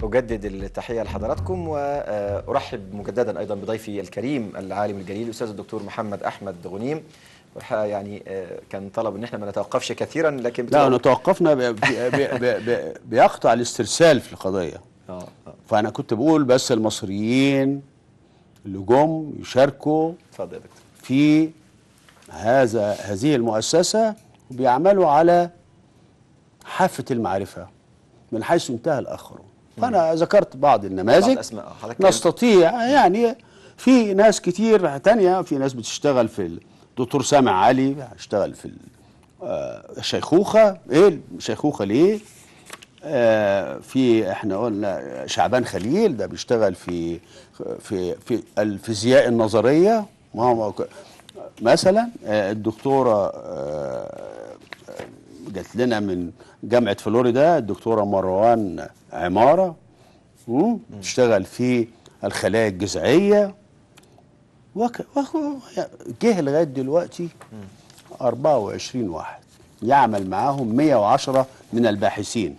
أجدد التحية لحضراتكم وأرحب مجددا أيضا بضيفي الكريم العالم الجليل الأستاذ الدكتور محمد أحمد غنيم والحقيقة يعني آه، كان طلب إن احنا ما نتوقفش كثيرا لكن لا بتبقى- أنا توقفنا بي بي بي بي بيقطع الاسترسال في القضية آه آه فأنا كنت بقول بس المصريين اللي جم يشاركوا اتفضل يا دكتور في هذا هذه المؤسسة وبيعملوا على حافة المعرفة من حيث انتهى الآخرون فأنا ذكرت بعض بعض النماذج أسماء آه، حضرتك نستطيع يعني في ناس كتير تانية في ناس بتشتغل في الدكتور سامع علي اشتغل في ال- آه، الشيخوخة ايه الشيخوخة ليه آه، في احنا قلنا شعبان خليل ده بيشتغل في في في الفيزياء النظريه ما هو ك- مثلا آه، الدكتوره آه، جات لنا من جامعه فلوريدا الدكتوره مروان عماره مم، بتشتغل في الخلايا الجذعيه وك... وك... جه لغايه دلوقتي 24 واحد يعمل معاهم 110 من الباحثين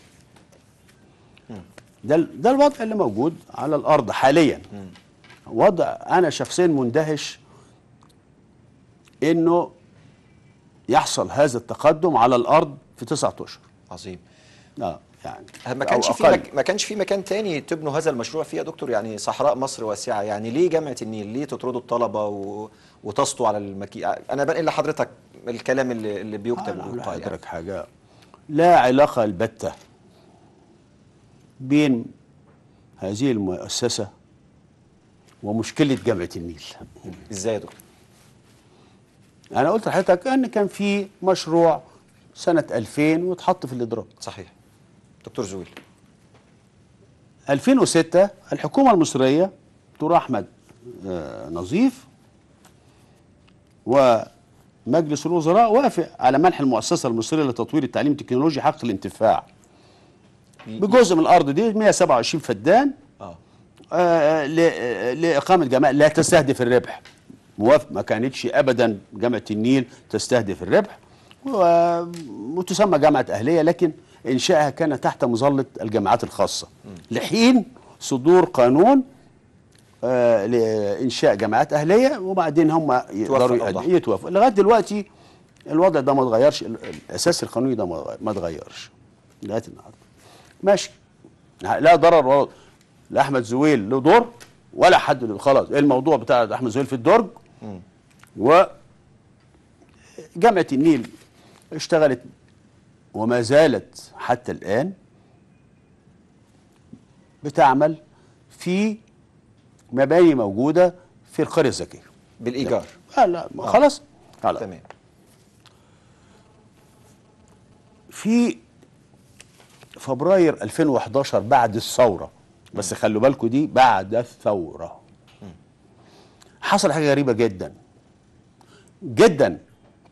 ده ال- ده الوضع اللي موجود على الارض حاليا وضع انا شخصيا مندهش انه يحصل هذا التقدم على الارض في تسعة اشهر عظيم اه يعني ما أو كانش في أقل. مك... ما كانش في مكان تاني تبنوا هذا المشروع فيه يا دكتور يعني صحراء مصر واسعه يعني ليه جامعه النيل ليه تطردوا الطلبه و... وتسطوا على المكي انا بنقل لحضرتك الكلام اللي, اللي بيكتب أنا أقول ويقال يعني. لحضرتك حاجة لا علاقة البتة بين هذه المؤسسة ومشكلة جامعة النيل ازاي يا دكتور أنا قلت لحضرتك أن كان في مشروع سنة 2000 واتحط في الإدراج صحيح دكتور زويل 2006 الحكومة المصرية دكتور أحمد آه، نظيف ومجلس الوزراء وافق على منح المؤسسة المصرية لتطوير التعليم التكنولوجي حق الانتفاع بجزء من الأرض دي 127 فدان اه آه، ل- آه، لإقامة جامعة لا تستهدف الربح موافق ما كانتش أبدا جامعة النيل تستهدف الربح و- وتسمى جامعة أهلية لكن إنشائها كان تحت مظلة الجامعات الخاصة لحين صدور قانون آه، لإنشاء جامعات أهلية وبعدين هم يقدروا الأوضاع. يقد- يتوافقوا لغاية دلوقتي الوضع ده ما اتغيرش ال- الأساس القانوني ده ما ما اتغيرش لغاية النهارده ماشي لا ضرر ولا لا احمد زويل له دور ولا حد له خلاص الموضوع بتاع احمد زويل في الدرج و جامعه النيل اشتغلت وما زالت حتى الان بتعمل في مباني موجوده في القريه الذكيه بالايجار لا لا ما خلاص خلاص تمام في فبراير 2011 بعد الثورة بس خلوا بالكم دي بعد الثورة حصل حاجة غريبة جدا جدا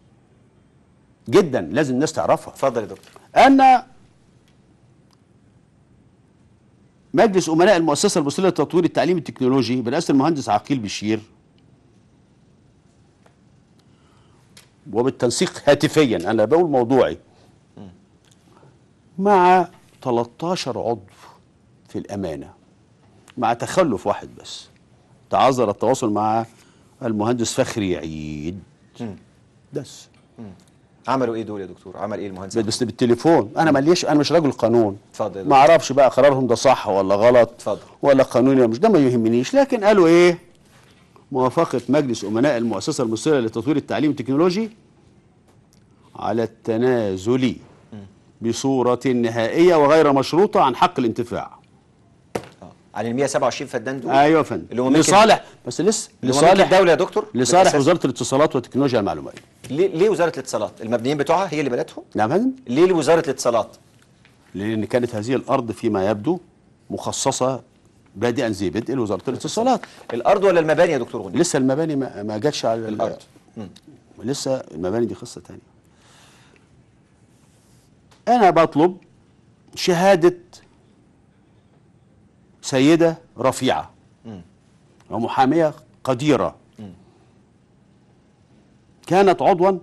جدا لازم الناس تعرفها اتفضل يا دكتور أن مجلس أمناء المؤسسة المصرية لتطوير التعليم التكنولوجي برئاسة المهندس عقيل بشير وبالتنسيق هاتفيا أنا بقول موضوعي مع 13 عضو في الأمانة مع تخلف واحد بس تعذر التواصل مع المهندس فخري عيد بس عملوا ايه دول يا دكتور عمل ايه المهندس بس بالتليفون انا ماليش انا مش راجل قانون اتفضل يا ما اعرفش بقى قرارهم ده صح ولا غلط اتفضل. ولا قانوني ولا مش ده ما يهمنيش لكن قالوا ايه موافقه مجلس امناء المؤسسه المصريه لتطوير التعليم التكنولوجي على التنازل بصوره نهائيه وغير مشروطه عن حق الانتفاع آه. عن ال 127 فدان دول ايوه يا فندم اللي هو ملك- لصالح بس لسه اللي هو ملك لصالح الدوله يا دكتور لصالح بالأساس. وزاره الاتصالات وتكنولوجيا المعلومات ليه ليه وزاره الاتصالات المبنيين بتوعها هي اللي بنتهم نعم يا فندم ليه وزاره الاتصالات لان كانت هذه الارض فيما يبدو مخصصه بادئا زي بدء لوزاره الاتصالات الارض ولا المباني يا دكتور غني لسه المباني ما, ما جاتش على ال- الارض لسه المباني دي قصه تانية انا بطلب شهاده سيده رفيعه ومحاميه قديره كانت عضوا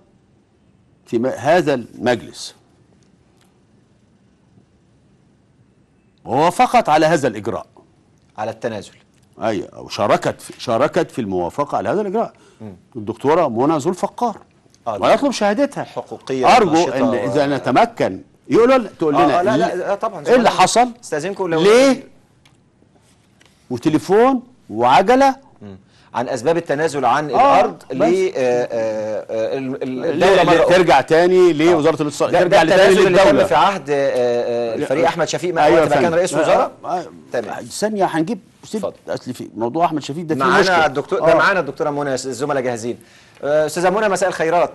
في م- هذا المجلس ووافقت على هذا الاجراء على التنازل اي او شاركت في شاركت في الموافقه على هذا الاجراء الدكتوره منى ذو الفقار آه، ويطلب شهادتها حقوقية ارجو ونشطة ان و- اذا نتمكن يقولوا لنا- تقول آه، لنا آه، لا ليه- لا آه، طبعا ايه اللي حصل استاذنكم لو ليه وتليفون وعجله عن اسباب التنازل عن آه، الارض بس. ل آه، آه، آه، ال- ال- الدوله ليه- مرة ليه أخرى. ترجع تاني لوزاره الاتصال ده, ده ترجع تاني التنازل اللي تم للدوله في عهد آه، آه، الفريق احمد شفيق ما أيوة وقت ما فندم. كان رئيس آه، وزراء آه، آه، تمام. ثانيه هنجيب سيب اتفضل. اصل في موضوع احمد شفيق ده فيه معانا مشكله الدكتور ده آه. معانا الدكتوره منى الزملاء جاهزين آه، استاذه منى مساء الخيرات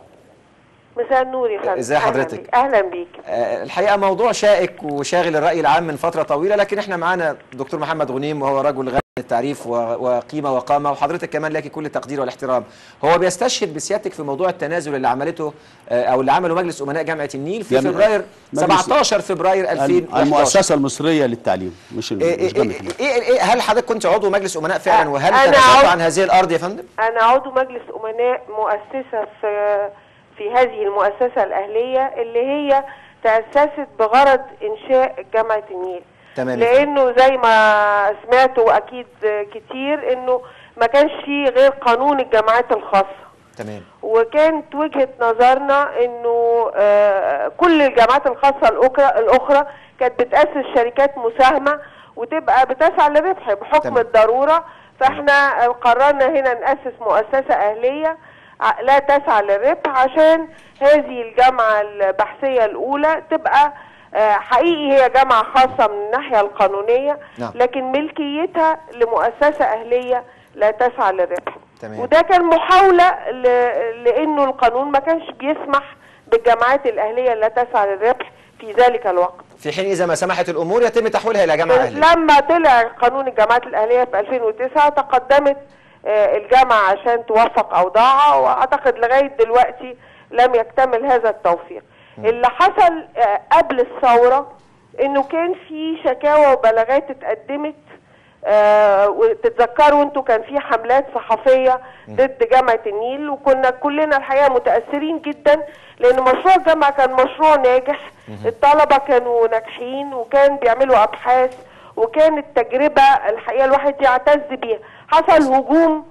مساء النور يا فندم ازاي أهلاً حضرتك؟ بيك. اهلا بيك آه، الحقيقه موضوع شائك وشاغل الراي العام من فتره طويله لكن احنا معانا الدكتور محمد غنيم وهو رجل غني التعريف و- وقيمه وقامه وحضرتك كمان لك كل التقدير والاحترام هو بيستشهد بسيادتك في موضوع التنازل اللي عملته آه، او اللي عمله مجلس امناء جامعه النيل في جامعة- فبراير مجلس- 17 فبراير 2011 المؤسسه المصريه للتعليم مش إيه مش إيه جامعه إيه النيل. إيه إيه هل حضرتك كنت عضو مجلس امناء فعلا أ- وهل أنا تنازلت عضو- عن هذه الارض يا فندم؟ انا عضو مجلس امناء مؤسسه في في هذه المؤسسه الاهليه اللي هي تاسست بغرض انشاء جامعه النيل تمام. لانه زي ما سمعتوا اكيد كتير انه ما كانش فيه غير قانون الجامعات الخاصه تمام وكانت وجهة نظرنا انه آه، كل الجامعات الخاصة الأخرى, الأخرى كانت بتأسس شركات مساهمة وتبقى بتسعى للربح بحكم تمام. الضرورة فاحنا قررنا هنا نأسس مؤسسة أهلية ع- لا تسعى للربح عشان هذه الجامعة البحثية الأولى تبقى آه، حقيقي هي جامعة خاصة من الناحية القانونية نعم. لكن ملكيتها لمؤسسة أهلية لا تسعى للربح تمام. وده كان محاولة ل... لأنه القانون ما كانش بيسمح بالجامعات الأهلية لا تسعى للربح في ذلك الوقت في حين اذا ما سمحت الامور يتم تحويلها الى جامعه اهليه لما طلع قانون الجامعات الأهلية في 2009 تقدمت آه، الجامعة عشان توفق أوضاعها وأعتقد لغاية دلوقتي لم يكتمل هذا التوفيق اللي حصل آه، قبل الثورة إنه كان في شكاوى وبلاغات اتقدمت آه، وتتذكروا انتوا كان في حملات صحفيه ضد جامعه النيل وكنا كلنا الحقيقه متاثرين جدا لان مشروع الجامعه كان مشروع ناجح الطلبه كانوا ناجحين وكان بيعملوا ابحاث وكانت تجربه الحقيقه الواحد يعتز بيها حصل هجوم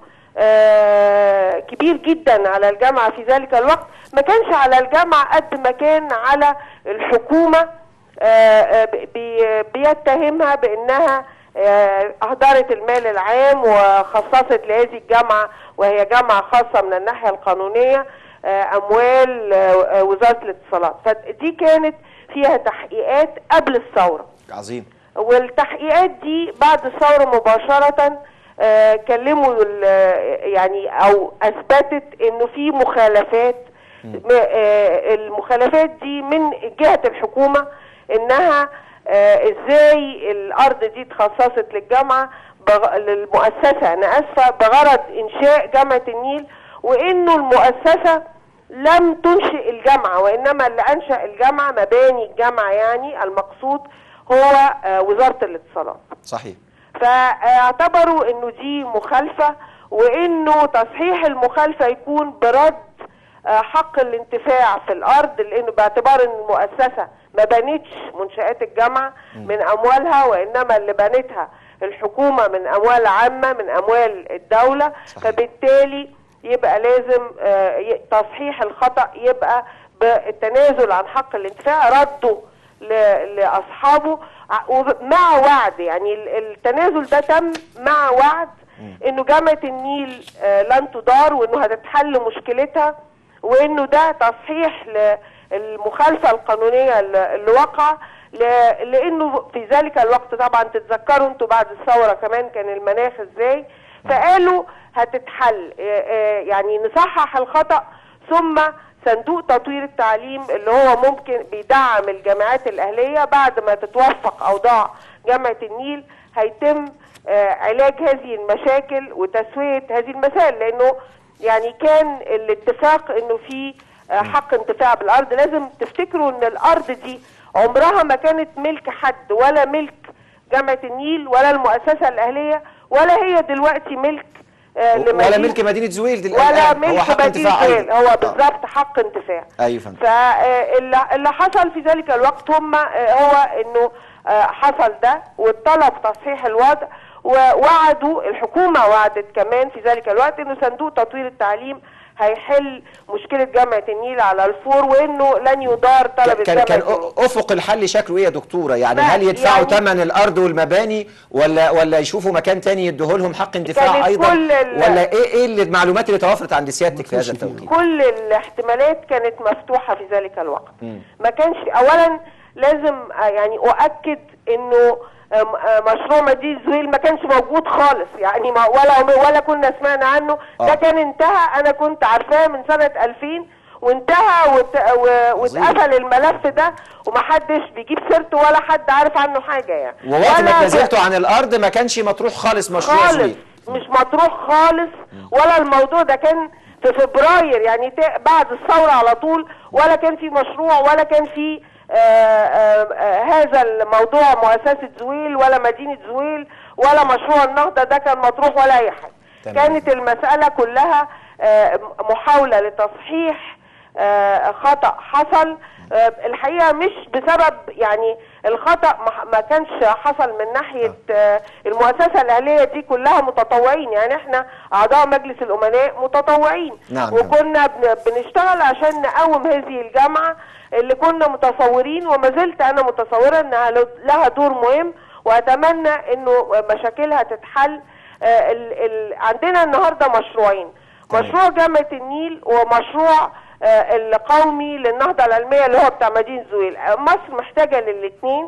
آه، كبير جدا على الجامعه في ذلك الوقت ما كانش على الجامعه قد ما كان على الحكومه آه، آه، بي- بيتهمها بانها آه، اهدرت المال العام وخصصت لهذه الجامعه وهي جامعه خاصه من الناحيه القانونيه آه، اموال آه، آه، وزاره الاتصالات فدي كانت فيها تحقيقات قبل الثوره عظيم والتحقيقات دي بعد الثورة مباشرة آه، كلموا ال- يعني او اثبتت انه في مخالفات م- آه، المخالفات دي من جهة الحكومة انها آه، ازاي الارض دي اتخصصت للجامعة بغ... للمؤسسة انا اسفة بغرض انشاء جامعة النيل وانه المؤسسة لم تنشئ الجامعة وإنما اللي أنشأ الجامعة مباني الجامعة يعني المقصود هو آه، وزارة الاتصالات صحيح فاعتبروا انه دي مخالفة وانه تصحيح المخالفة يكون برد آه، حق الانتفاع في الارض لانه باعتبار ان المؤسسة ما بنتش منشآت الجامعة من اموالها وانما اللي بنتها الحكومة من اموال عامة من اموال الدولة صحيح. فبالتالي يبقى لازم آه، ي- تصحيح الخطأ يبقى بالتنازل عن حق الانتفاع رده ل- لاصحابه ع- وب- مع وعد يعني ال- التنازل ده تم مع وعد انه جامعه النيل آه، لن تدار وانه هتتحل مشكلتها وانه ده تصحيح للمخالفه القانونيه اللي اللي وقع ل- لانه في ذلك الوقت طبعا تتذكروا انتوا بعد الثوره كمان كان المناخ ازاي فقالوا هتتحل آه، آه، يعني نصحح الخطا ثم صندوق تطوير التعليم اللي هو ممكن بيدعم الجامعات الأهلية بعد ما تتوفق أوضاع جامعة النيل هيتم آه، علاج هذه المشاكل وتسوية هذه المسائل لأنه يعني كان الاتفاق أنه في آه، حق انتفاع بالأرض لازم تفتكروا أن الأرض دي عمرها ما كانت ملك حد ولا ملك جامعة النيل ولا المؤسسة الأهلية ولا هي دلوقتي ملك آه، ولا لمدينة- ملك مدينه زويل دي ولا الآن. هو ملك حق مدينة انتفاع زويل أيضاً. هو آه. بالظبط حق انتفاع ايوه فهمت فاللي حصل في ذلك الوقت هم آه، هو انه آه، حصل ده وطلب تصحيح الوضع ووعدوا الحكومه وعدت كمان في ذلك الوقت انه صندوق تطوير التعليم هيحل مشكله جامعه النيل على الفور وانه لن يدار طلب كان كان جامعه النيل. افق الحل شكله ايه يا دكتوره يعني لا، هل يدفعوا يعني- ثمن الارض والمباني ولا ولا يشوفوا مكان تاني يدوه لهم حق انتفاع كانت ايضا كل ال- ولا ايه ايه اللي- المعلومات اللي توفرت عند سيادتك في هذا التوقيت كل الاحتمالات كانت مفتوحه في ذلك الوقت ما كانش اولا لازم آه، يعني اؤكد انه آم، آه، مشروع مدينه زويل ما كانش موجود خالص يعني ما ولا ولا كنا سمعنا عنه آه. ده كان انتهى انا كنت عارفاه من سنه 2000 وانتهى وت- و- واتقفل الملف ده ومحدش بيجيب سيرته ولا حد عارف عنه حاجه يعني ووقت ما ولا اتنازلتوا عن الارض ما كانش مطروح خالص مشروع خالص زويل مش مطروح خالص ولا الموضوع ده كان في فبراير يعني تا- بعد الثورة على طول ولا كان في مشروع ولا كان في آه، آه، آه، هذا الموضوع مؤسسة زويل ولا مدينة زويل ولا مشروع النهضة ده كان مطروح ولا أي حاجة تمام. كانت المسألة كلها آه، محاولة لتصحيح آه، خطأ حصل آه، الحقيقة مش بسبب يعني الخطأ ما- ما كانش حصل من ناحية آه، المؤسسة الأهلية دي كلها متطوعين يعني احنا أعضاء مجلس الأمناء متطوعين نعم. وكنا بن- بنشتغل عشان نقوم هذه الجامعة اللي كنا متصورين وما زلت أنا متصورة أنها له- لها دور مهم وأتمنى أنه مشاكلها تتحل آه، ال ال عندنا النهاردة مشروعين تمام. مشروع جامعة النيل ومشروع آه، القومي للنهضة العلمية اللي هو بتاع مدينة زويل آه، مصر محتاجة للاثنين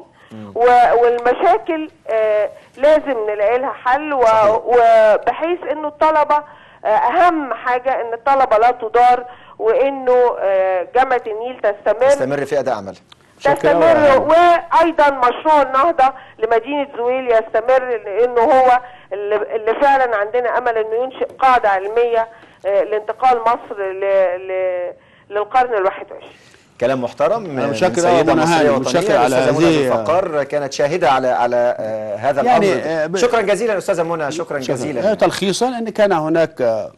والمشاكل آه، لازم نلاقي لها حل و- صحيح. وبحيث انه الطلبة آه، اهم حاجة ان الطلبة لا تدار وانه آه، جامعة النيل تستمر استمر في اداء عمل شكرا تستمر وأهم. وايضا مشروع النهضه لمدينه زويل يستمر لانه هو اللي اللي فعلا عندنا امل انه ينشئ قاعده علميه آه، لانتقال مصر ل... ل... للقرن الواحد وعشرين كلام محترم أنا من متشكر سيدة أوي منى مصرية هاني، وطنية متشكر على الأستاذة منى هذه- ذو الفقار كانت شاهدة على على آه، هذا يعني، الأمر آه، ب- شكرا جزيلا أستاذة منى شكرا آه، جزيلا تلخيصا ان كان هناك آه،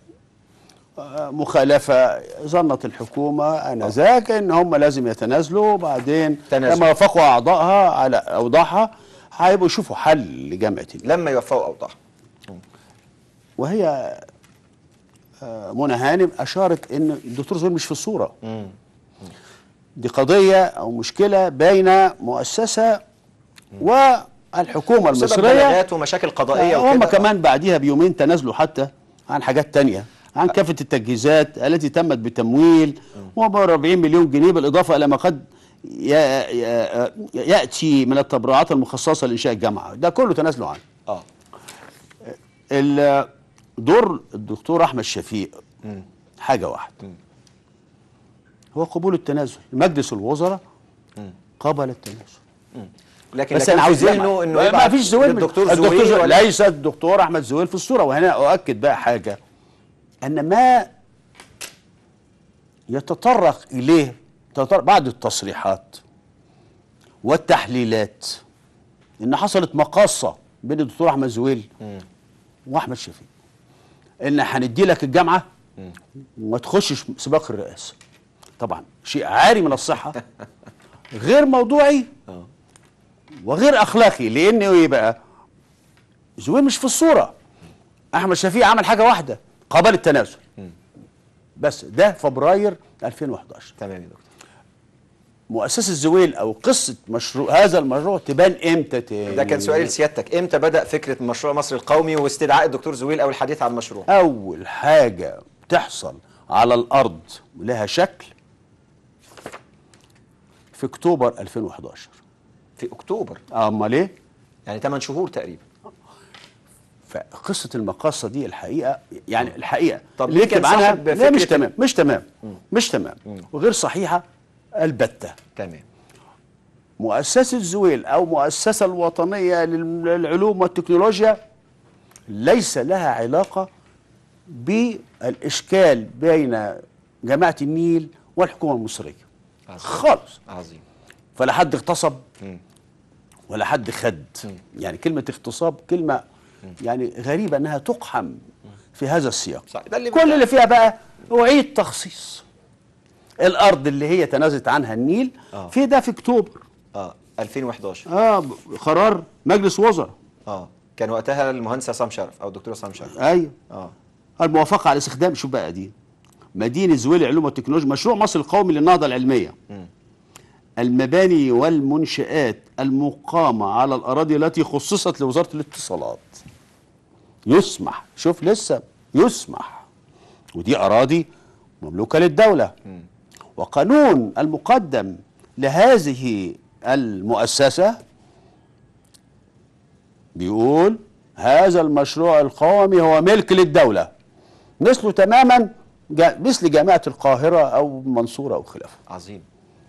آه، مخالفه ظنت الحكومه انذاك ان هم لازم يتنازلوا وبعدين تنازل. لما وافقوا اعضائها على اوضاعها هيبقوا يشوفوا حل لجامعه النيل. لما يوفقوا أوضاع وهي آه، منى هانم اشارت ان الدكتور زويل مش في الصوره دي قضيه او مشكله بين مؤسسه والحكومه بسبب المصريه بلاغات ومشاكل قضائية آه، هم وكده كمان بعديها بيومين تنازلوا حتى عن حاجات تانية عن كافة التجهيزات التي تمت بتمويل وب 40 مليون جنيه بالإضافة إلى ما قد ي- ي- يأتي من التبرعات المخصصة لإنشاء الجامعة ده كله تنازلوا عنه اه ال- دور الدكتور أحمد شفيق حاجة واحدة هو قبول التنازل مجلس الوزراء قبل التنازل لكن بس لكن انا في عاوز ذهنه انه ما يبعت فيش زويل للدكتور الدكتور زويل زويل ولا ليس الدكتور احمد زويل في الصوره وهنا اؤكد بقى حاجه ان ما يتطرق اليه تطرق بعض التصريحات والتحليلات ان حصلت مقاصه بين الدكتور احمد زويل واحمد شفيق ان هندي لك الجامعه وما تخشش سباق الرئاسه طبعا شيء عاري من الصحه غير موضوعي وغير اخلاقي لانه ايه بقى زويل مش في الصوره احمد شفيق عمل حاجه واحده قبل التنازل بس ده فبراير 2011 تمام يا دكتور مؤسسه زويل او قصه مشروع هذا المشروع تبان امتى تاني ده كان سؤالي لسيادتك امتى بدأ فكرة مشروع مصر القومي واستدعاء الدكتور زويل او الحديث عن المشروع اول حاجه تحصل على الارض لها شكل في اكتوبر 2011 في اكتوبر امال ايه يعني 8 شهور تقريبا فقصه المقاصه دي الحقيقه يعني الحقيقه طب اللي ليه كان يكتب عنها صاحب لا مش فكرة- تمام مش تمام مش تمام وغير صحيحه البته تمام مؤسسه زويل او مؤسسه الوطنيه لل- للعلوم والتكنولوجيا ليس لها علاقه بالاشكال بين جامعه النيل والحكومه المصريه عظيم. خالص عظيم فلا حد اغتصب ولا حد خد يعني كلمة اغتصاب كلمة يعني غريبة انها تقحم في هذا السياق صح. ده اللي كل اللي فيها بقى اعيد تخصيص الارض اللي هي تنازلت عنها النيل آه. في ده في اكتوبر اه 2011 اه قرار مجلس وزراء اه كان وقتها المهندس عصام شرف او الدكتور عصام شرف ايوه اه الموافقه على استخدام شوف بقى دي مدينه زويل العلوم والتكنولوجيا مشروع مصر القومي للنهضه العلميه المباني والمنشآت المقامة على الأراضي التي خصصت لوزارة الاتصالات يسمح شوف لسه يسمح ودي أراضي مملوكة للدولة وقانون المقدم لهذه المؤسسة بيقول هذا المشروع القومي هو ملك للدولة مثله تماما جا- مثل جامعة القاهرة أو المنصورة أو خلافه عظيم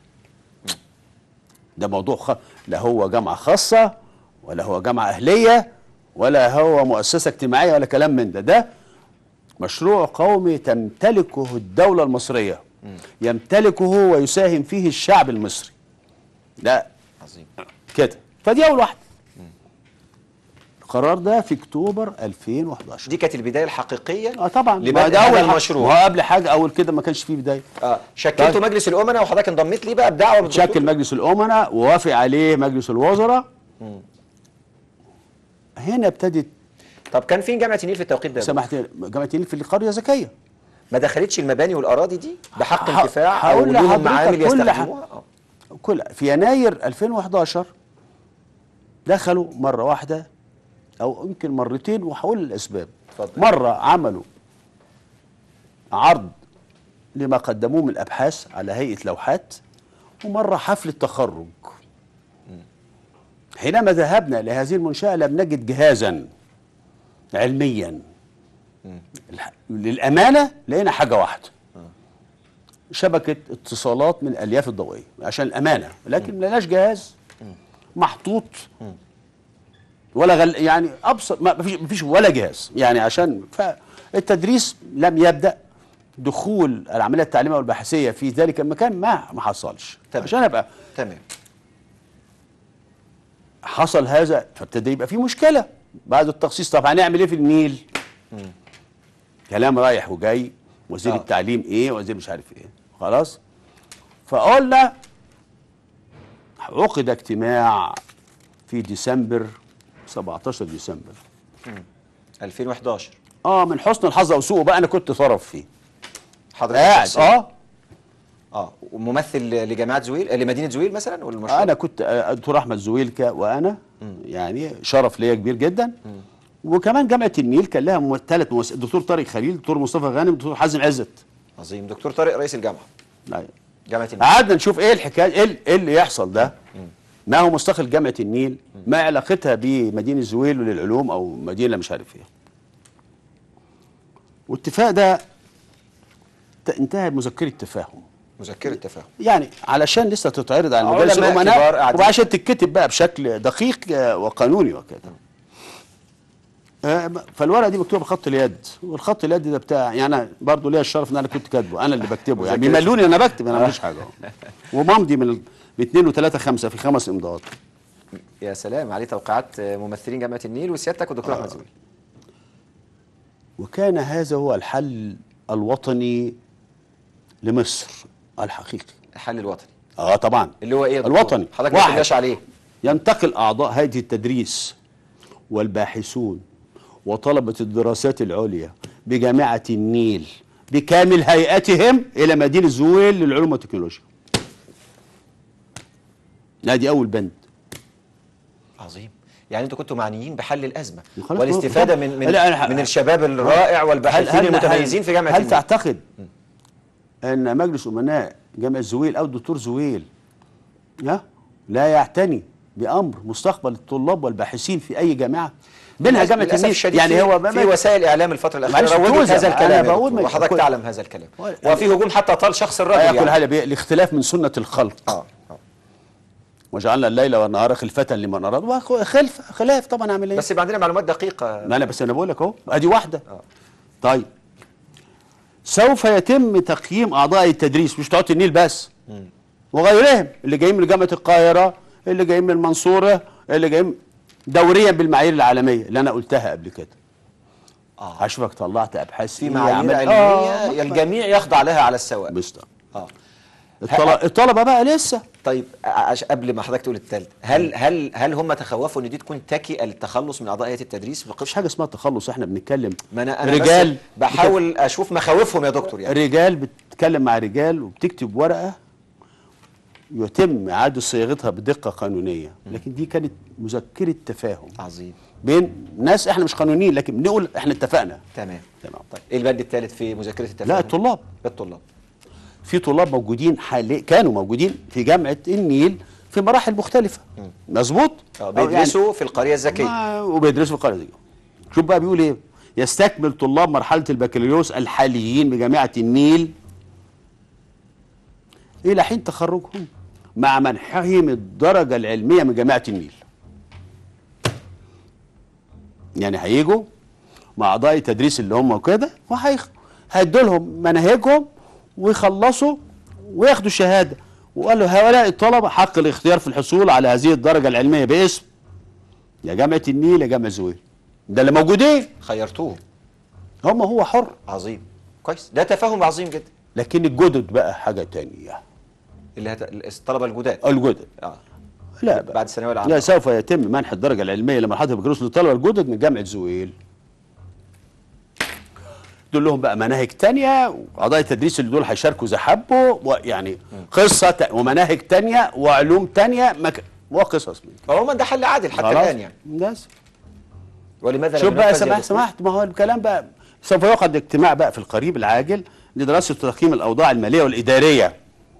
ده موضوع خ... لا هو جامعة خاصة ولا هو جامعة أهلية ولا هو مؤسسة اجتماعية ولا كلام من ده ده مشروع قومي تمتلكه الدولة المصرية يمتلكه ويساهم فيه الشعب المصري ده عظيم كده فدي أول واحدة القرار ده في أكتوبر 2011 دي كانت البدايه الحقيقيه اه طبعا ما لبدء ده هذا أول المشروع ما هو قبل حاجة أول كده ما كانش فيه بداية اه شكلته طيب. مجلس الامناء وحضرتك انضميت ليه بقى بدعوه من شكل الدكتور؟ مجلس الأمناء ووافق عليه مجلس الوزراء هنا ابتدت طب كان فين جامعه النيل في التوقيت ده سمحت جامعة النيل في القرية ذكية ما دخلتش المباني والاراضي دي بحق ه- انتفاع او هقول لهم لحضرتك معامل كل ح- يستخدموها آه. كل في يناير 2011 دخلوا مرة واحدة أو يمكن مرتين وهقول الأسباب اتفضل. مرة عملوا عرض لما قدموه من أبحاث على هيئة لوحات ومرة حفل تخرج حينما ذهبنا لهذه المنشأة لم نجد جهازا علميا الح- للأمانة لقينا حاجة واحدة شبكة اتصالات من الألياف الضوئية عشان الأمانة لكن ما لناش جهاز محطوط ولا غل يعني أبسط ما ما فيش ما فيش ولا جهاز يعني عشان فالتدريس لم يبدأ دخول العملية التعليمية والبحثية في ذلك المكان ما ما حصلش تمام. عشان أبقى تمام حصل هذا فابتدى يبقى في مشكله بعد التخصيص طب هنعمل ايه في النيل؟ كلام رايح وجاي وزير آه. آه. التعليم ايه وزير مش عارف ايه خلاص فقلنا عقد اجتماع في ديسمبر 17 ديسمبر 2011 اه من حسن الحظ او سوء بقى انا كنت طرف فيه حضرتك قاعد شخصياً. اه اه وممثل لجامعه زويل لمدينه زويل مثلا ولا المشروع انا كنت آه، دكتور احمد زويلكا وانا يعني شرف ليا كبير جدا وكمان جامعه النيل كان لها ثلاث مؤسسات الدكتور طارق خليل الدكتور مصطفى غانم الدكتور حازم عزت عظيم دكتور طارق رئيس الجامعه لا. جامعه النيل قعدنا نشوف ايه الحكايه ايه ال- ايه اللي يحصل ده ما هو مستقل جامعه النيل ما علاقتها بمدينه زويل للعلوم او مدينه مش عارف ايه والاتفاق ده ت- انتهى بمذكره تفاهم مذكره تفاهم يعني علشان لسه تتعرض على علماء مجالس كبار الامناء قاعدين. وعشان تتكتب بقى بشكل دقيق آه، وقانوني وكذا آه، فالورقه دي مكتوبه بخط اليد والخط اليد ده بتاع يعني انا برضه ليا الشرف ان انا كنت كاتبه انا اللي بكتبه يعني مذاكرة. بيملوني انا بكتب انا مفيش حاجه وممضي من ال- من اثنين وثلاثه خمسه في خمس امضاءات يا سلام عليه توقيعات ممثلين جامعه النيل وسيادتك والدكتور احمد زويل وكان هذا هو الحل الوطني لمصر الحقيقي الحل الوطني اه طبعا اللي هو ايه يا دكتور؟ الوطني حضرتك ما واحد. تقولناش عليه ينتقل أعضاء هيئة التدريس والباحثون وطلبة الدراسات العليا بجامعة النيل بكامل هيئتهم إلى مدينة زويل للعلوم والتكنولوجيا ادي أول بند عظيم يعني انتوا كنتوا معنيين بحل الازمه خلاص، والاستفاده طبعا. من من, لا، أنا- من الشباب الرائع والباحثين المتميزين في جامعه هل النيل تعتقد أن مجلس أمناء جامعة زويل أو الدكتور زويل ها لا يعتني بأمر مستقبل الطلاب والباحثين في أي جامعة بينها جامعة للاسف النيل الشديد يعني في, هو في وسائل اعلام الفتره الاخيره معلش روجت توزع. هذا أنا الكلام يا بقول دكتور، ما- وحضرتك كل- تعلم هذا الكلام هو- وفي هجوم حتى طال شخص الرجل يقول يعني هذا بي- الاختلاف من سنة الخلق اه آه. وجعلنا الليل والنهار خلفة لمن أراد وخلف خلاف طبعا أعمل إيه بس يبقى عندنا معلومات دقيقه ما أنا بس أنا بقول لك أهو أدي واحدة آه. طيب سوف يتم تقييم أعضاء التدريس مش بتوع النيل بس وغيرهم اللي جايين من جامعة القاهرة اللي جايين من المنصورة اللي جايين دوريا بالمعايير العالمية اللي أنا قلتها قبل كده آه. هشوفك طلعت ابحاث في إيه، معايير عملت- علميه آه، الجميع يخضع لها على السواء مستر اه الطلبه, الطلبه بقى لسه طيب عش قبل ما حضرتك تقول الثالث هل هل هل هم تخوفوا ان دي تكون تكئه للتخلص من اعضاء هيئه التدريس في مفيش القسم؟ حاجه اسمها تخلص احنا بنتكلم ما انا انا رجال بس بحاول اشوف مخاوفهم يا دكتور يعني رجال بتتكلم مع رجال وبتكتب ورقه يتم اعاده صياغتها بدقه قانونيه لكن دي كانت مذكره تفاهم عظيم بين ناس احنا مش قانونيين لكن بنقول احنا اتفقنا تمام تمام طيب ايه البند الثالث في مذاكره التفاهم؟ لا الطلاب الطلاب في طلاب موجودين حالي كانوا موجودين في جامعه النيل في مراحل مختلفه مظبوط اه أو يعني- بيدرسوا في القريه الذكيه ما- وبيدرسوا في القريه دي شوف بقى بيقول ايه يستكمل طلاب مرحله البكالوريوس الحاليين بجامعه النيل الى حين تخرجهم مع منحهم الدرجه العلميه من جامعه النيل يعني هيجوا مع اعضاء التدريس اللي هم كده وهيدوا لهم مناهجهم ويخلصوا وياخدوا الشهاده وقال له هؤلاء الطلبه حق الاختيار في الحصول على هذه الدرجه العلميه باسم يا جامعه النيل يا جامعه زويل ده اللي موجودين خيرتوهم هم هو حر عظيم كويس ده تفاهم عظيم جدا لكن الجدد بقى حاجه تانية اللي هت... الطلبه الجداد الجدد اه لا بقى. بعد الثانويه العامه لا سوف يتم منح الدرجه العلميه لمرحله البكالوريوس للطلبه الجدد من جامعه زويل دول لهم بقى مناهج تانية واعضاء التدريس اللي دول هيشاركوا زي حبوا ويعني قصه تا- ومناهج تانية وعلوم تانية مك... وقصص من عموما ده حل عادل حتى خلاص؟ الان يعني بس ولماذا شوف لم بقى ينفذ يا سمحت دكتور؟ سمحت ما هو الكلام بقى سوف يعقد اجتماع بقى في القريب العاجل لدراسه وتقييم الاوضاع الماليه والاداريه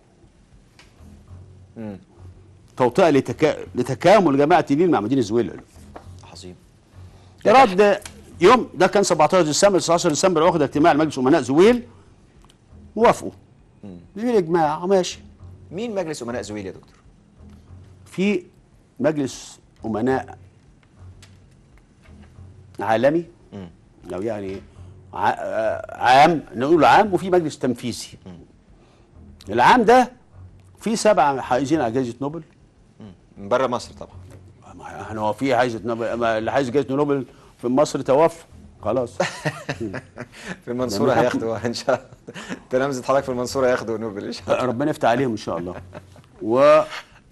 توطئه لتكا... لتكامل جماعه النيل مع مدينه زويل عظيم رد يوم ده كان 17 ديسمبر 19 ديسمبر واخد اجتماع مجلس امناء زويل وافقوا في اجماع ماشي مين مجلس امناء زويل يا دكتور؟ في مجلس امناء عالمي او يعني ع- آه، عام نقول عام وفي مجلس تنفيذي العام ده في سبعه حائزين على جائزه نوبل من بره مصر طبعا ما احنا هو في جائزه نوبل ما اللي حايز جائزه نوبل في مصر توفى خلاص في المنصوره لما هياخدوا ان شاء الله تلامذه حضرتك في المنصوره هياخدوا نوبل ان شاء الله ربنا يفتح عليهم ان شاء الله و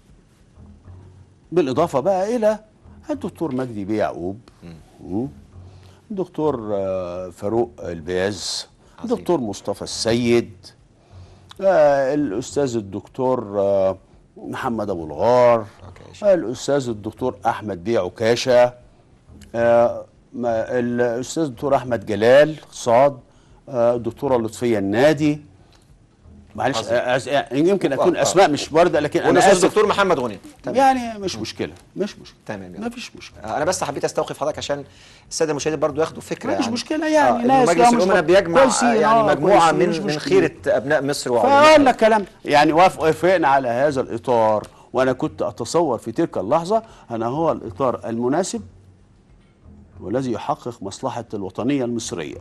بالاضافه بقى الى الدكتور مجدي بيه يعقوب مم. الدكتور آه، فاروق الباز عظيم. الدكتور مصطفى السيد آه، الاستاذ الدكتور آه، محمد ابو الغار عكاشة. الاستاذ الدكتور احمد بيه عكاشه آه، ما- الاستاذ الدكتور احمد جلال صاد آه، الدكتوره لطفيه النادي معلش عظيم. آه، أس- يمكن اكون آه، آه. اسماء مش وارده لكن انا والاستاذ اسف الدكتور محمد غنيم تمام يعني مش مشكله مش مشكله تمام يا ما دكتور. فيش مشكله آه، انا بس حبيت استوقف حضرتك عشان الساده المشاهدين برضو ياخدوا فكره ما فيش يعني. مشكلة يعني، آه إنه ناس مجلس لا مش الامناء مك- بيجمع كويسين، آه، يعني آه، مجموعه كويسين، من مش من مشكلة. خيره ابناء مصر فقال وعلمائها لك كلام يعني وافق وافقنا على هذا الاطار وانا كنت اتصور في تلك اللحظه ان هو الاطار المناسب والذي يحقق مصلحه الوطنيه المصريه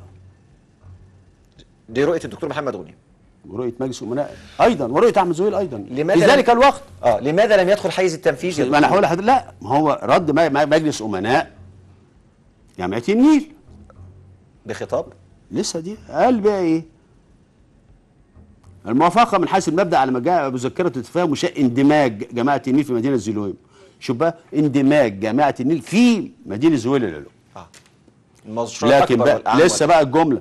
دي رؤيه الدكتور محمد غنيم ورؤيه مجلس الامناء ايضا ورؤيه احمد زويل ايضا لماذا في لم- ذلك الوقت اه لماذا لم يدخل حيز التنفيذ يا ما انا دكتور؟ هقول لحضرتك لا ما هو رد م- م- مجلس امناء جامعه النيل بخطاب لسه دي قال بقى ايه الموافقه من حيث المبدا على مجا- مذكره التفاهم وشاء اندماج جماعه النيل في مدينه زيلويم شوف بقى اندماج جامعه النيل في مدينه زويل العلوم اه المشروع لكن الأكبر بقى والأعم لسه وال- بقى الجمله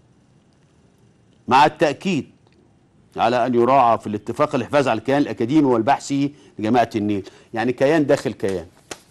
مع التاكيد على ان يراعى في الاتفاق الحفاظ على الكيان الاكاديمي والبحثي لجامعه النيل يعني كيان داخل كيان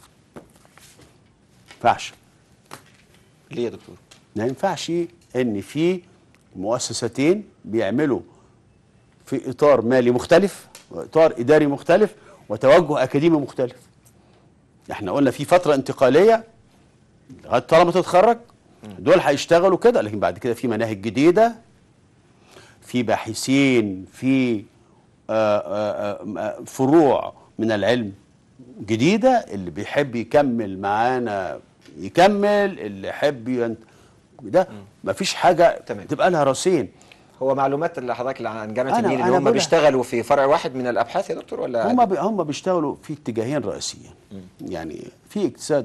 ينفعش ليه يا دكتور؟ ما ينفعش ان في مؤسستين بيعملوا في اطار مالي مختلف واطار اداري مختلف وتوجه اكاديمي مختلف احنا قلنا في فتره انتقاليه لغايه طالما تتخرج دول هيشتغلوا كده لكن بعد كده في مناهج جديده في باحثين في آه، آه، آه، فروع من العلم جديده اللي بيحب يكمل معانا يكمل اللي يحب ينت... ده مفيش حاجه تمام. تبقى لها راسين هو معلومات اللي حضرتك اللي عن جامعه أنا- النيل ان أنا هم بقولها. بيشتغلوا في فرع واحد من الابحاث يا دكتور ولا هم بي هم بيشتغلوا في اتجاهين رئيسيين يعني في اقتصاد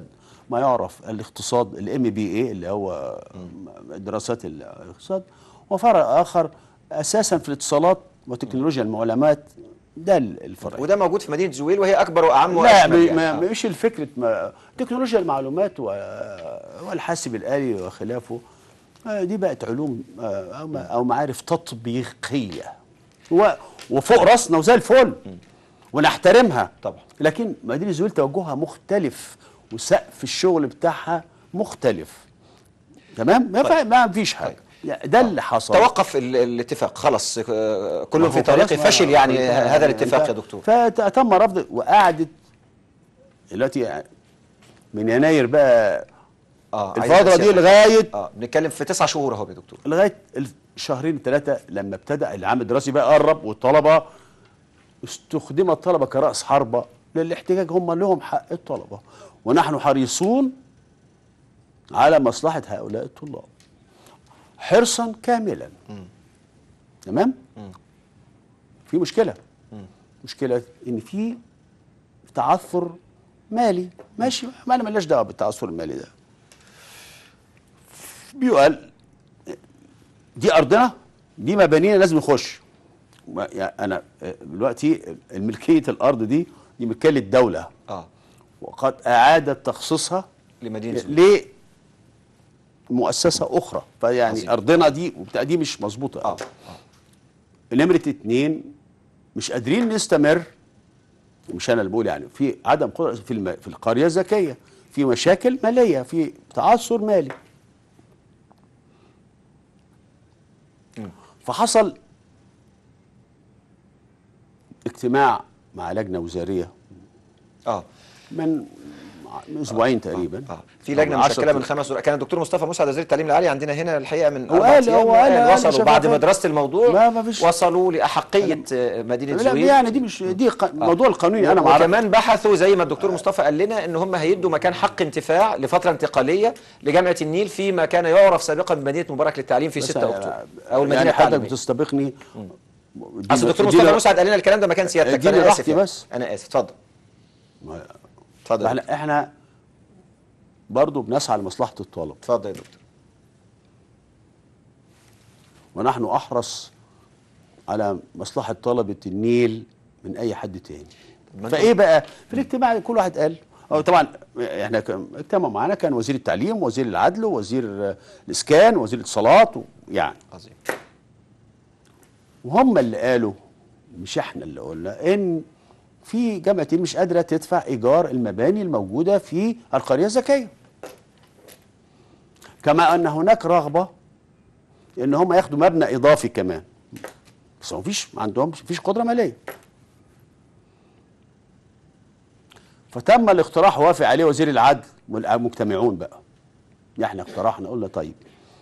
ما يعرف الاقتصاد الام بي اي اللي هو دراسات الاقتصاد وفرع اخر اساسا في الاتصالات وتكنولوجيا المعلومات ده الفرع وده موجود في مدينه زويل وهي اكبر واعم لا واشمل م- يعني. ما آه. مش الفكرة ما تكنولوجيا المعلومات و- والحاسب الآلي وخلافه آه، دي بقت علوم آه، أو ما- أو معارف تطبيقية و- وفوق راسنا وزي الفل ونحترمها طبعا. لكن مدينة زويل توجهها مختلف وسقف الشغل بتاعها مختلف تمام ما, طيب. ما فيش حاجة يعني ده اللي حصل توقف ال- الاتفاق خلاص آه، كل ما في هو طريق خلاص ما- فشل يعني ما- هذا الاتفاق انت- يا دكتور فتم رفض وقعدت دلوقتي من يناير بقى اه عايز الفترة دي أسألك. لغاية اه بنتكلم في تسع شهور اهو يا دكتور لغاية الشهرين ثلاثة لما ابتدأ العام الدراسي بقى قرب والطلبة استخدم الطلبة كرأس حربة للاحتجاج هم لهم حق الطلبة ونحن حريصون على مصلحة هؤلاء الطلاب حرصا كاملا تمام في مشكلة مشكلة ان في تعثر مالي ماشي ما انا مالناش دعوه بالتعثر المالي ده بيقال دي ارضنا دي مبانينا لازم نخش ما- يعني انا آه، دلوقتي الملكيه الارض دي دي ملكيه للدوله اه وقد اعادت تخصيصها لمدينه زويل لمؤسسه اخرى فيعني عظيم. ارضنا دي وبتاع دي مش مظبوطه اه نمرة اتنين مش قادرين نستمر مش انا اللي بقول يعني في عدم قدره في الم... في القريه الذكيه في مشاكل ماليه في تعثر مالي فحصل اجتماع مع لجنه وزاريه اه من من اسبوعين تقريبا اه في لجنه أو من مشكله عشرة من خمس ورق. كان الدكتور مصطفى مسعد وزير التعليم العالي عندنا هنا الحقيقه من هو أربع قال- أيام هو قال- وقال قال وصلوا شباب بعد ما قال- دراسه الموضوع لا، ما فيش- وصلوا لاحقيه آه، مدينه لا زويل يعني دي مش دي ق... موضوع القانوني انا ما اعرفش وكمان بحثوا زي ما الدكتور مصطفى قال لنا ان هم هيدوا مكان حق انتفاع لفتره انتقاليه لجامعه النيل فيما كان يعرف سابقا بمدينه مبارك للتعليم في بس 6 أنا- اكتوبر او المدينه يعني حضرتك التعليميه بتستبقني اصل الدكتور مصطفى مسعد قال لنا الكلام ده مكان سيادتك اديني فانا اسف راحتي يعني. بس. انا اسف اتفضل ما- اتفضل احنا احنا برضه بنسعى لمصلحه الطالب اتفضل يا دكتور ونحن احرص على مصلحه طلبه النيل من اي حد تاني ما فايه بقى في الاجتماع كل واحد قال أو طبعا احنا كان- اجتمع معانا كان وزير التعليم وزير العدل ووزير آه، الاسكان وزير الاتصالات و- يعني عظيم وهم اللي قالوا مش احنا اللي قلنا ان في جامعه النيل مش قادره تدفع ايجار المباني الموجوده في القريه الذكيه كما ان هناك رغبه ان هم ياخدوا مبنى اضافي كمان بس ما فيش ما عندهمش فيش قدره ماليه فتم الاقتراح وافق عليه وزير العدل والمجتمعون بقى احنا اقترحنا قلنا طيب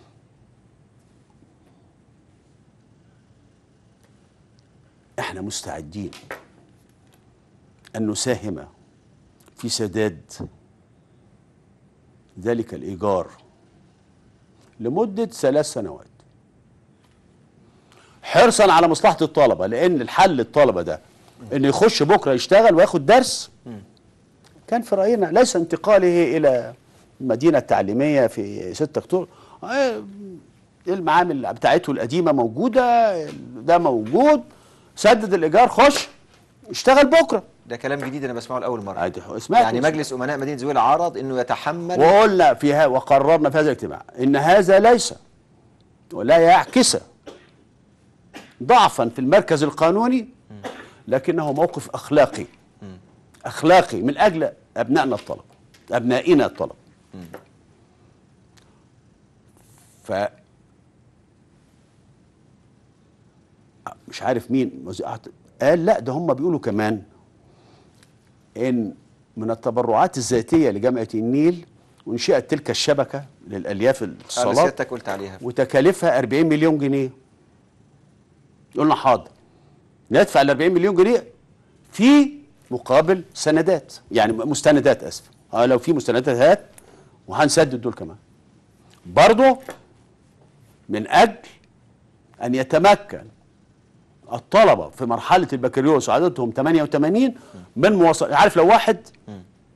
احنا مستعدين ان نساهم في سداد ذلك الايجار لمده ثلاث سنوات حرصا على مصلحه الطلبه لان الحل الطلبه ده انه يخش بكره يشتغل وياخد درس كان في راينا ليس انتقاله الى المدينه التعليميه في 6 اكتوبر آه، المعامل بتاعته القديمه موجوده ده موجود سدد الايجار خش اشتغل بكره ده كلام جديد انا بسمعه لاول مره عادي، سمعت يعني وسمعت. مجلس امناء مدينه زويل عرض انه يتحمل وقلنا فيها وقررنا في هذا الاجتماع ان هذا ليس ولا يعكس ضعفا في المركز القانوني لكنه موقف اخلاقي اخلاقي من اجل ابنائنا الطلب ابنائنا الطلب ف مش عارف مين وزي- قال لا ده هم بيقولوا كمان ان من التبرعات الذاتيه لجامعه النيل وانشئت تلك الشبكه للالياف انا الاتصالات سيادتك قلت عليها وتكاليفها 40 مليون جنيه قلنا حاضر ندفع ال 40 مليون جنيه في مقابل سندات يعني مستندات اسف اه لو في مستندات هات وهنسدد دول كمان برضه من اجل ان يتمكن الطلبه في مرحله البكالوريوس عددهم 88 من مواصله عارف لو واحد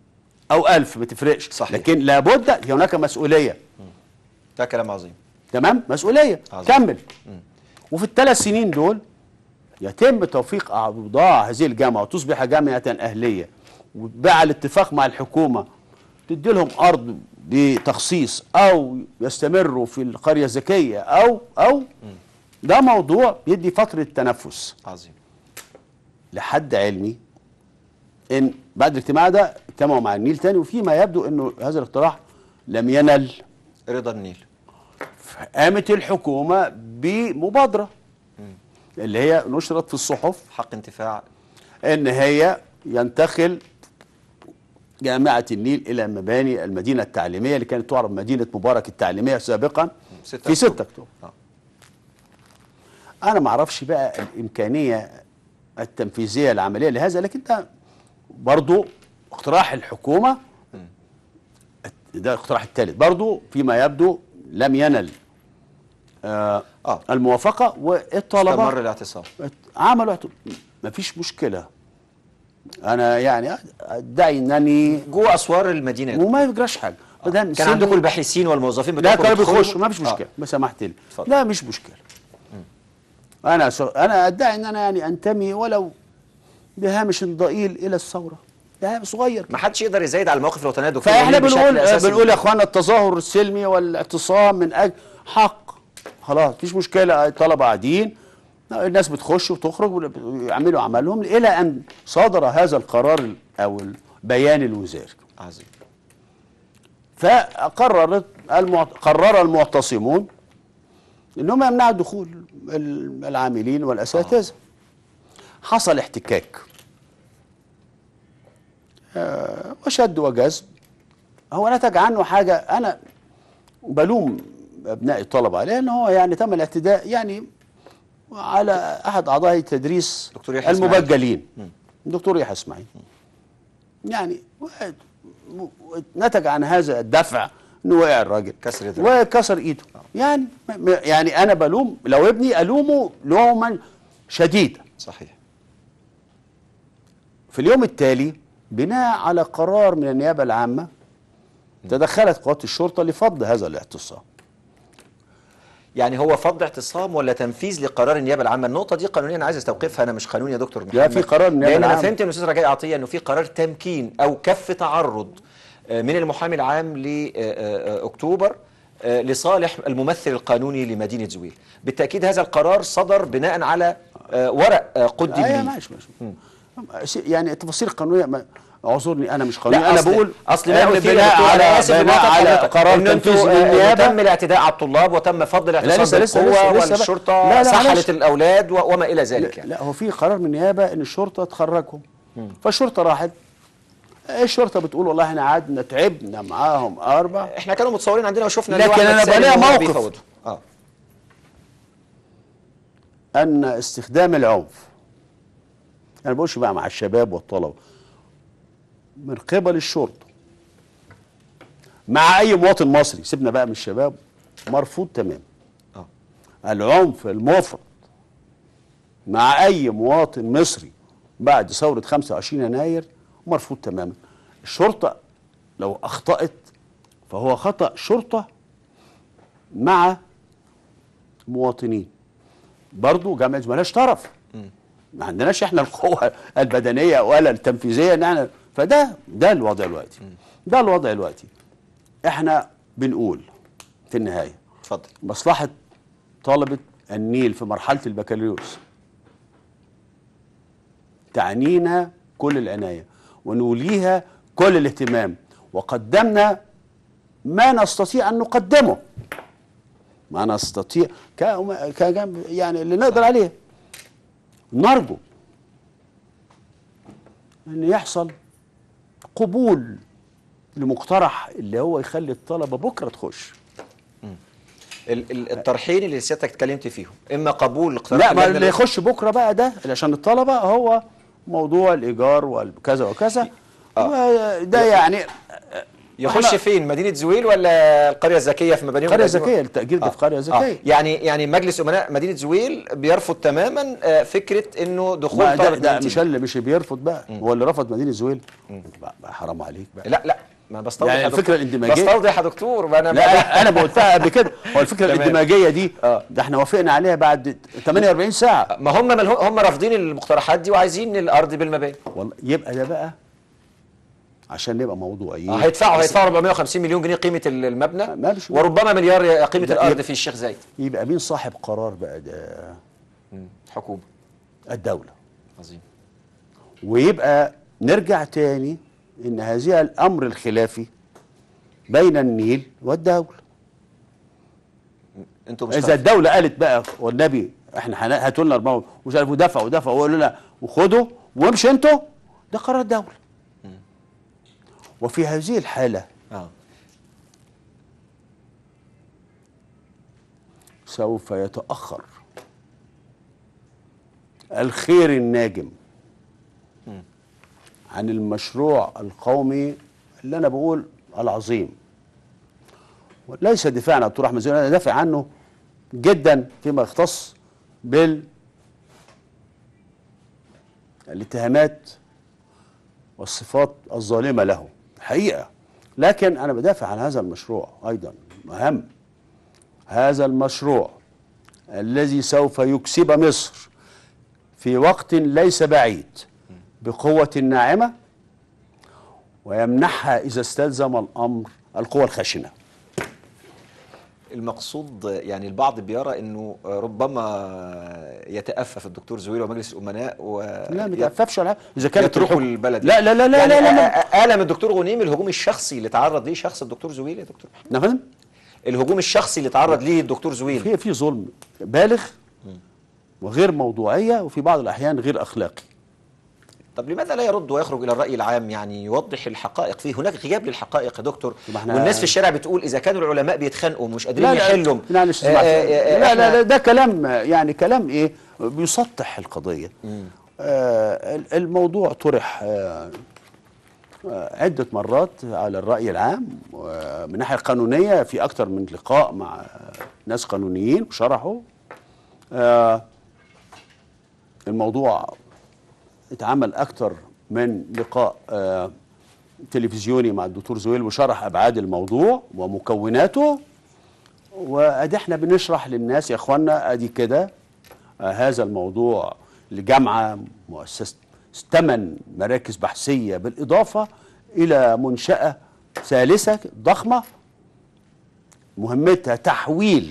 او ألف ما تفرقش صحيح. لكن لابد هناك مسؤوليه ده كلام عظيم تمام مسؤوليه عظيم. كمل وفي الثلاث سنين دول يتم توفيق اوضاع هذه الجامعه وتصبح جامعه اهليه وباع الاتفاق مع الحكومه تدي لهم ارض بتخصيص او يستمروا في القريه الذكيه او او ده موضوع يدي فتره تنفس عظيم لحد علمي ان بعد الاجتماع ده اجتمعوا مع النيل تاني وفيما يبدو انه هذا الاقتراح لم ينل رضا النيل قامت الحكومه بمبادره اللي هي نشرت في الصحف حق انتفاع ان هي ينتقل جامعه النيل الى مباني المدينه التعليميه اللي كانت تعرف مدينه مبارك التعليميه سابقا ستة في 6 أكتوبر. اكتوبر آه. انا ما اعرفش بقى الامكانيه التنفيذيه العمليه لهذا لكن ده برضو اقتراح الحكومه ده الاقتراح الثالث برضو فيما يبدو لم ينل آه آه. الموافقه والطلبه استمر الاعتصام عملوا اعت- مفيش مشكله انا يعني ادعي انني جوه اسوار المدينه وما يجراش حاجه ما دام كان سن- عندكم الباحثين والموظفين لا بتوعكم كانوا بيدخلوا؟ بيخشوا ما فيش آه. مشكله ما سمحت لي اتفضل. لا مش مشكله انا س... انا ادعي ان انا يعني انتمي ولو بهامش ضئيل الى الثوره ده صغير ما حدش يقدر يزايد على المواقف الوطنيه يا دكتور فاحنا وليد بشكل بنقول أساسي. بنقول يا اخوانا التظاهر السلمي والاعتصام من اجل حق خلاص مفيش مشكله الطلبه قاعدين الناس بتخش وتخرج ويعملوا عملهم الى ان صدر هذا القرار ال- او البيان الوزاري عظيم فقررت المعت... قرر المعتصمون انهم يمنعوا دخول ال- العاملين والاساتذه حصل احتكاك آه، وشد وجذب هو نتج عنه حاجه انا بلوم ابناء الطلبه عليه ان هو يعني تم الاعتداء يعني على احد اعضاء التدريس دكتور يحيى إسماعيل. المبجلين دكتور يحيى اسماعيل يعني واحد م- نتج عن هذا الدفع انه وقع الراجل كسر دراعه. وكسر ايده يعني م- يعني انا بلوم لو ابني الومه لوما شديدا صحيح في اليوم التالي بناء على قرار من النيابه العامه تدخلت قوات الشرطه لفض هذا الاعتصام يعني هو فض اعتصام ولا تنفيذ لقرار النيابه العامه النقطه دي قانونيا انا عايز استوقفها انا مش قانوني يا دكتور محمد لا، في قرار النيابة لان انا العامة. فهمت من الاستاذ رجاء عطيه انه في قرار تمكين او كف تعرض آه، من المحامي العام لاكتوبر لصالح الممثل القانوني لمدينه زويل بالتاكيد هذا القرار صدر بناء على آه، ورق آه، قدم ايوه لي ماشي ماشي يعني التفاصيل القانونيه ما- اعذرني انا مش قانوني لا انا اصل بقول اصل ما إن قلت لي بناء دكتور، على أنا آسف بناء بنقطع على حضرتك. قرار إن أنتوا، تنفيذي من آه، النيابه تم الاعتداء على الطلاب وتم فض الاعتصام لسه- لسه- بالقوه لسه- لسه بقى. والشرطه لا، لا، معلش. سحلت الاولاد و- وما الى ذلك يعني لا هو في قرار من النيابه ان الشرطه تخرجهم فالشرطه راحت الشرطه بتقول والله احنا قعدنا تعبنا معاهم اربع احنا كانوا متصورين عندنا وشفنا لكن اللي هو أحمد أنا سالم بلاقي وهو موقف. بيفوتوا. اه ان استخدام العنف انا بقولش بقى مع الشباب والطلبه من قبل الشرطه مع اي مواطن مصري سيبنا بقى من الشباب مرفوض تماما اه العنف المفرط مع اي مواطن مصري بعد ثوره 25 يناير مرفوض تماما الشرطه لو اخطات فهو خطا شرطه مع مواطنين برضو جامعه ملاش طرف ما عندناش احنا القوه البدنيه ولا التنفيذيه ان احنا فده ده الوضع دلوقتي ده الوضع دلوقتي احنا بنقول في النهايه اتفضل مصلحة طلبة النيل في مرحلة البكالوريوس تعنينا كل العناية ونوليها كل الاهتمام وقدمنا ما نستطيع أن نقدمه ما نستطيع ك... ك... يعني اللي نقدر عليه نرجو أن يحصل قبول لمقترح اللي هو يخلي الطلبة بكرة تخش ال- ال- الطرحين اللي سيادتك اتكلمت فيهم اما قبول اقتراح لا ما اللجنة اللي يخش بكره بقى ده عشان الطلبه هو موضوع الايجار وكذا وكذا آه. ده يعني يخش إحنا- فين مدينه زويل ولا القريه الذكيه في مبانيهم قريه القديمة؟ ذكيه التاجير ده في قريه آه. ذكيه يعني يعني مجلس امناء مدينه زويل بيرفض تماما آه، فكره انه دخول ما ده, طالب ده من مش تيم. اللي مش بيرفض بقى هو اللي رفض مدينه زويل بقى بقى حرام عليك بقى لا لا ما بستوضح يعني يا الفكرة دكتور. الاندماجية- بستوضح يا دكتور ما انا لا انا انا قلتها قبل كده هو الفكره تمام. الاندماجيه دي آه. ده احنا وافقنا عليها بعد 48 ساعه ما هم ملهو هم رافضين المقترحات دي وعايزين الارض بالمباني والله يبقى ده بقى عشان نبقى موضوعيين آه، هيدفعوا بس هيدفعوا 450 مليون جنيه قيمه ال- المبنى ماشي. وربما مليار قيمه ده الارض يبقى- في الشيخ زايد يبقى مين صاحب قرار بقى ده حكومه الدوله عظيم ويبقى نرجع تاني ان هذه الامر الخلافي بين النيل والدوله انتوا مش اذا طرف. الدوله قالت بقى والنبي احنا هن- هاتوا لنا اربعه مش عارف ودفعوا ودفعوا وقالوا لنا وخدوا وامشوا انتوا ده قرار دوله وفي هذه الحاله اه سوف يتاخر الخير الناجم عن المشروع القومي اللي انا بقول العظيم وليس دفاعا عن الدكتور احمد زويل انا دافع عنه جدا فيما يختص بال الاتهامات والصفات الظالمه له حقيقه لكن انا بدافع عن هذا المشروع ايضا مهم هذا المشروع الذي سوف يكسب مصر في وقت ليس بعيد بقوة ناعمة ويمنحها إذا استلزم الأمر القوة الخشنة المقصود يعني البعض بيرى انه ربما يتأفف الدكتور زويل ومجلس الامناء و لا ما تأففش ولا حاجة. إذا كانت يتركوا الحكم- البلد لا لا لا لا يعني لا, لا, لا. ألم الدكتور غنيم الهجوم الشخصي اللي تعرض ليه شخص الدكتور زويل يا دكتور محمد نعم الهجوم الشخصي اللي تعرض ليه الدكتور زويل في في ظلم بالغ وغير موضوعية وفي بعض الأحيان غير أخلاقي طب لماذا لا يرد ويخرج الى الراي العام يعني يوضح الحقائق فيه هناك غياب للحقائق يا دكتور طب احنا- والناس في الشارع بتقول اذا كانوا العلماء بيتخانقوا مش قادرين لا لا يحلوا لا معلش آه، اسمع. آه، آه، لا لا إحنا- لا ده كلام يعني كلام ايه بيسطح القضيه آه ال- الموضوع طرح آه آه، عدة مرات على الرأي العام آه، من الناحية القانونية في أكثر من لقاء مع ناس قانونيين وشرحوا آه، الموضوع اتعمل أكثر من لقاء آه، تلفزيوني مع الدكتور زويل وشرح أبعاد الموضوع ومكوناته وادي احنا بنشرح للناس يا اخوانا ادي كده آه هذا الموضوع لجامعه مؤسسه ثمان مراكز بحثيه بالاضافه الى منشاه ثالثه ضخمه مهمتها تحويل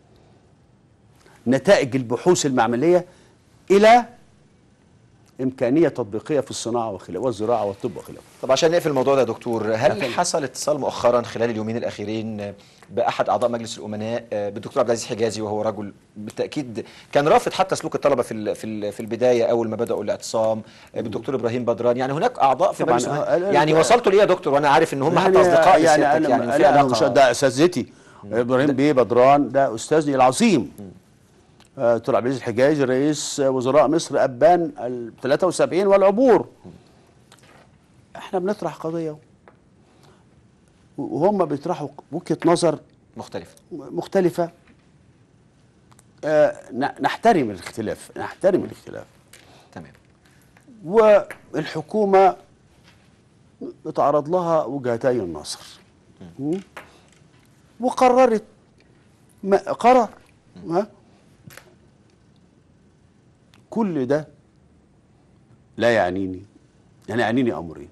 نتائج البحوث المعمليه الى امكانيه تطبيقيه في الصناعه وخلاف والزراعه والطب وخلافه طب عشان نقفل الموضوع ده يا دكتور هل لا، حصل اتصال مؤخرا خلال اليومين الاخيرين باحد اعضاء مجلس الامناء آه، بالدكتور عبد العزيز حجازي وهو رجل بالتاكيد كان رافض حتى سلوك الطلبه في ال- في ال- في البدايه اول ما بداوا الاعتصام آه، بالدكتور ابراهيم بدران يعني هناك اعضاء في طبعاً، مجلس الأمناء. آه، ال- يعني ال- وصلتوا ليه يا دكتور وانا عارف ان هم حتى يعني اصدقاء يعني لسيادتك انا يعني يعني في لا أنا علاقه مش ده اساتذتي ابراهيم بيه بدران ده استاذي العظيم آه، دكتور عبد العزيز الحجاج رئيس وزراء مصر ابان ال 73 والعبور احنا بنطرح قضيه وهم بيطرحوا وجهه نظر مختلف مختلفه آه، ن- نحترم الاختلاف نحترم الاختلاف تمام والحكومة اتعرض لها وجهتي النظر م? وقررت ما قرر ها كل ده لا يعنيني يعني يعنيني امرين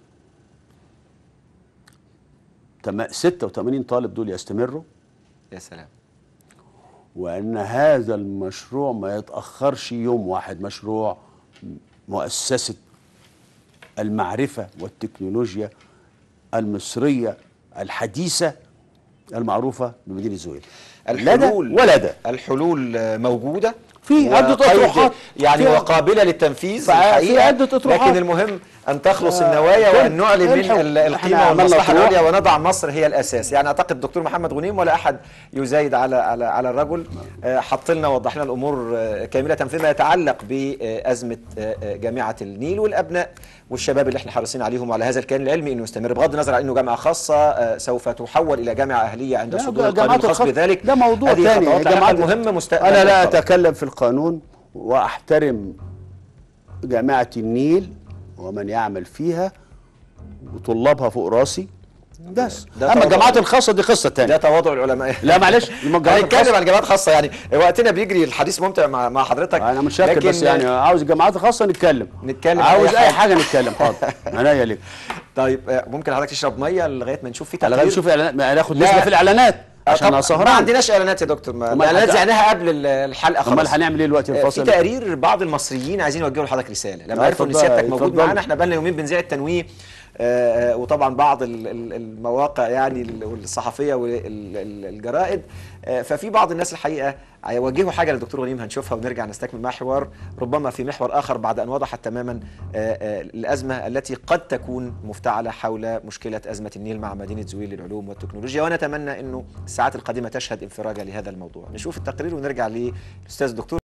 تم 86 طالب دول يستمروا يا سلام وان هذا المشروع ما يتاخرش يوم واحد مشروع مؤسسه المعرفه والتكنولوجيا المصريه الحديثه المعروفه بمدينه زويل لا ده الحلول ولا ده الحلول آه، موجوده في عدة وقيد- أطروحات. يعني في- وقابله للتنفيذ في الحقيقه عدة أطروحات. لكن المهم ان تخلص آه، النوايا كل- وان نعلن من الحق. ال- إحنا القيمه عملنا والمصلحه طروح. العليا ونضع مصر هي الاساس يعني اعتقد الدكتور محمد غنيم ولا احد يزايد على على على الرجل آه، حط لنا وضح لنا الامور آه، كامله فيما يتعلق بازمه آه، آه، جامعه النيل والابناء والشباب اللي احنا حريصين عليهم على هذا الكيان العلمي انه يستمر بغض النظر عن انه جامعه خاصه آه، سوف تحول الى جامعه اهليه عند لا، صدور القانون جامعات الخاص الخاص- بذلك ده موضوع هذه ثاني خطوات لها المهم مستقبل انا لا الطلبة. اتكلم في القانون واحترم جامعه النيل ومن يعمل فيها وطلابها فوق راسي بس ده اما طبعاً. الجامعات الخاصه دي قصه ده تانية تواضع العلماء لا معلش لما الجامعات هنتكلم الخاصة- عن جامعات خاصه يعني وقتنا بيجري الحديث ممتع مع مع حضرتك انا متشكر لكن بس يعني عاوز الجامعات الخاصه نتكلم نتكلم عاوز أي اي حاجة. حاجه نتكلم حاضر عينيا ليك طيب آه، ممكن حضرتك تشرب ميه لغايه ما نشوف في على تقرير نشوف اعلانات ما ناخد لا. نسبه في الاعلانات آه، عشان طب انا سهران ما عندناش اعلانات يا دكتور ما أمال الاعلانات هت- زعناها قبل ال- الحلقه خلاص امال هنعمل ايه دلوقتي آه، في الفاصل تقرير بعض المصريين عايزين يوجهوا لحضرتك رساله لما آه، عرفوا ان اتفضل، سيادتك موجود اتفضل. معانا احنا بقالنا يومين بنذيع التنويه آه، آه، وطبعا بعض ال- ال- المواقع يعني ال- والصحفيه والجرائد آه، ففي بعض الناس الحقيقه هيوجهوا حاجه للدكتور غنيم هنشوفها ونرجع نستكمل معاه حوار ربما في محور اخر بعد ان وضحت تماما آه، آه، الازمه التي قد تكون مفتعله حول مشكله ازمه النيل مع مدينه زويل للعلوم والتكنولوجيا ونتمنى انه الساعات القادمه تشهد انفراجه لهذا الموضوع نشوف التقرير ونرجع للاستاذ الدكتور